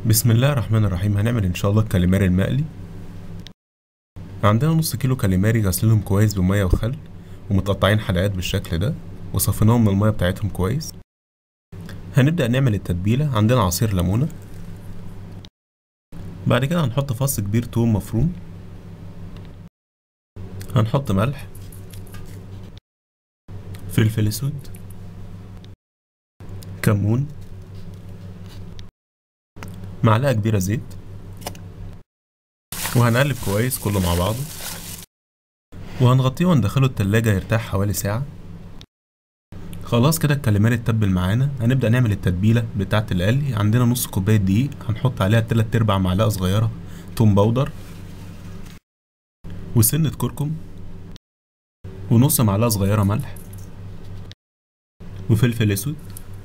بسم الله الرحمن الرحيم هنعمل ان شاء الله الكاليماري المقلي عندنا نص كيلو كاليماري غسلهم كويس بمية وخل ومتقطعين حلقات بالشكل ده وصفيناهم من المية بتاعتهم كويس هنبدأ نعمل التتبيلة عندنا عصير ليمونة بعد كده هنحط فص كبير توم مفروم هنحط ملح فلفل اسود كمون معلقة كبيرة زيت وهنقلب كويس كله مع بعضه وهنغطيه وندخله التلاجة يرتاح حوالي ساعة خلاص كده الكاليماري اتبل معانا هنبدأ نعمل التتبيلة بتاعة القلي عندنا نص كوباية دقيق هنحط عليها تلات ارباع معلقة صغيرة توم باودر وسنة كركم ونص معلقة صغيرة ملح وفلفل اسود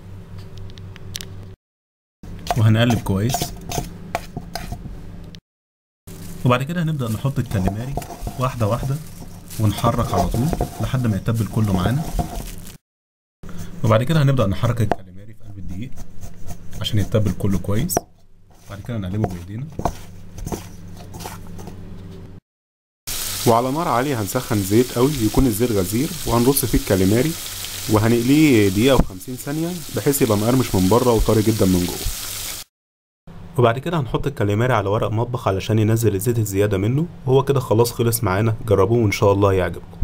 وهنقلب كويس وبعد كده هنبدأ نحط الكاليماري واحدة واحدة ونحرك على طول لحد ما يتبل كله معانا وبعد كده هنبدأ نحرك الكاليماري في قلب الدقيق عشان يتبل كله كويس بعد كده نقلبه بإيدينا وعلى نار عالية هنسخن زيت قوي يكون الزيت غزير وهنرص فيه الكاليماري وهنقليه دقيقة وخمسين ثانية بحيث يبقى مقرمش من بره وطري جدا من جوه وبعد كده هنحط الكاليماري على ورق مطبخ علشان ينزل الزيت الزيادة منه وهو كده خلاص خلص معانا جربوه وإن شاء الله يعجبكم